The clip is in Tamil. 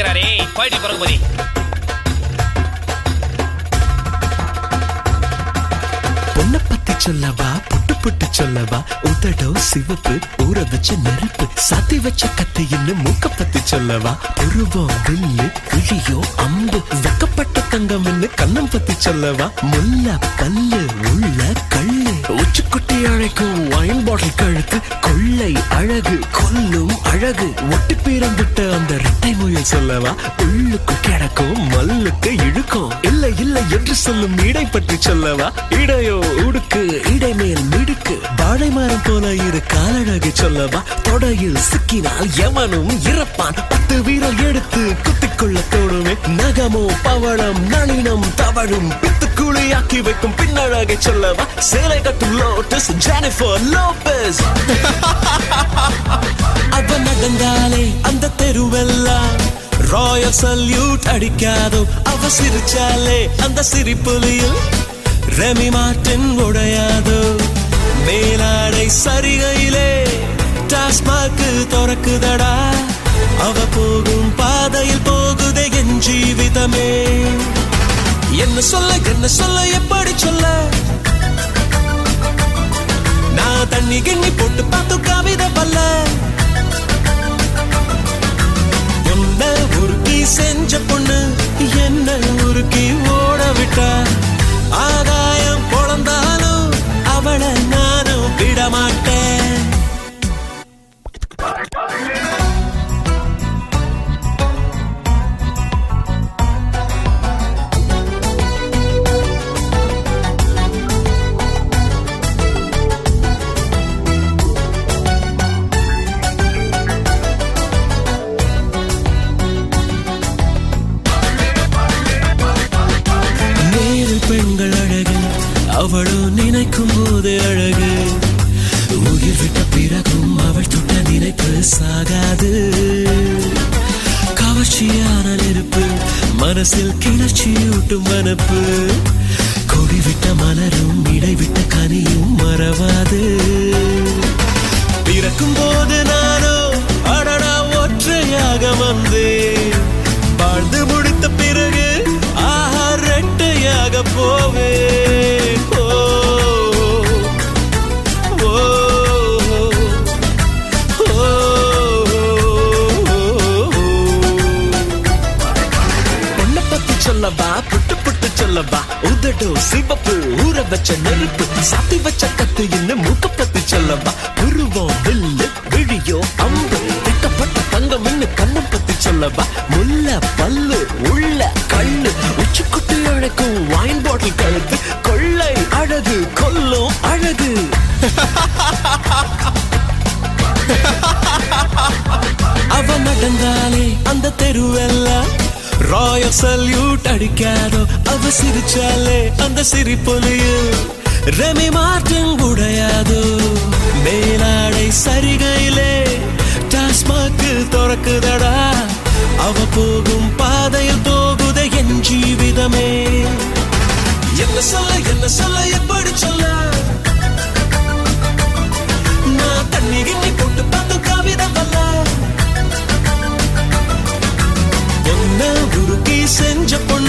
இருக்கிறாரே போயிட்டு பிறகு போதி பொண்ணை பத்தி சொல்லவா புட்டு புட்டு சொல்லவா உதடோ சிவப்பு ஊற வச்ச நெருப்பு சாத்தி வச்ச கத்தையின்னு மூக்க பத்தி சொல்லவா புருவம் வில்லு கிழியோ அம்பு வெக்கப்பட்ட தங்கம்னு கண்ணம் பத்தி சொல்லவா முல்ல பல்லு உள்ள கள்ளு உச்சுக்குட்டி அழைக்கும் வைன் பாட்டில் கழுத்து கொள்ளை அழகு கொல்லும் அழகு ஒட்டி பீரம்பிட்ட அந்த ரெட்டை முயல் சொல்லவா உள்ளுக்கு கிடக்கும் மல்லுக்கு இழுக்கும் இல்லை இல்லை என்று சொல்லும் இடை பற்றி சொல்லவா இடையோ உடுக்கு இடை மேல் மிடுக்கு வாழை மரம் போல இரு காலழகு சொல்லவா தொடையில் சிக்கினால் எவனும் இறப்பான் பத்து வீரல் எடுத்து குத்திக்கொள்ள தோணுமே நகமோ பவளம் நளினம் தவழும் பித்து குழியாக்கி வைக்கும் பின்னழகை சொல்லவா சேலை கட்டும் லோட்டஸ் ஜெனிஃபர் லோபஸ் அவ நடந்தாலே அந்த தெருவெல்லாம் ராயல் சல்யூட் அடிக்காதோ அவ சிரிச்சாலே அந்த சிரிப்புலியில் ரெமி மார்டின் உடையாதோ மேலாடை சரிகையிலே டாஸ்மாக்கு திறக்குதடா அவ போகும் பாதையில் போகுதே என் ஜீவிதமே என்ன சொல்ல என்ன சொல்ல எப்படி சொல்ல நான் தண்ணி கிண்ணி போட்டு பார்த்து கவிதை பல்ல உன்னை உருக்கி செஞ்ச பொண்ணு என்ன உருக்கி ஓட விட்டா ஆகாயம் பொழந்தாலும் அவளை நானும் விட மாட்டேன் நேரில் பெண்கள் அழகு அவளோ நினைக்கும் போது அழகு உயிர் விட்ட பிறகும் அவள் தொட்ட நினைப்பு சாகாது கவர்ச்சியான நெருப்பு மனசில் கிளர்ச்சியூட்டும் மனப்பு கொடி விட்ட மலரும் இடைவிட்ட கனியும் மறவாது பிறக்கும் போது நானோ அடடா ஒற்றையாக வந்தேன் வாழ்ந்து முடித்த பிறகு ஆஹா ரெட்டையாக போவேன் ஓ, ஓ, ஓ, பொண்ணை பத்தி சொல்லவா புட்டு புட்டு சொல்லவா உதடு சிவப்பு ஊற வச்ச நெருப்பு சாத்தி வச்ச கத்து இன்னும் மூக்க பத்தி சொல்லவா புருவம் வில்லு விழியோ அம்பு வெக்கப்பட்ட தங்கம் இன்னும் கண்ணம் பத்தி சொல்லவா முல்ல பல்லு உள்ள கண்ணு உச்சிக்குட்டி அழைக்கும் வைன் பாட்டில் கழுத்து கொள்ளை அழகு கொல்லும் அழகு அவ நடந்தாலே அந்த தெருவெல்லாம் ராயல் சல்யூட் அடிக்காதோ அவ சிரிச்சாலே அந்த சிரிப்பொலியில் ரெமி மார்டின் உடையாதோ மேலாடை சரிகையிலே டாஸ்மாக்கு திறக்குதடா அவ போகும் பாதையில் போகுதே என் ஜீவிதமே என்ன சொல்ல என்ன சொல்ல எப்படி சொல்ல நான் தண்ணி கிண்ணி போட்டு பார்த்து கவிதை வல்ல என்ன உருக்கி செஞ்ச பொண்ணு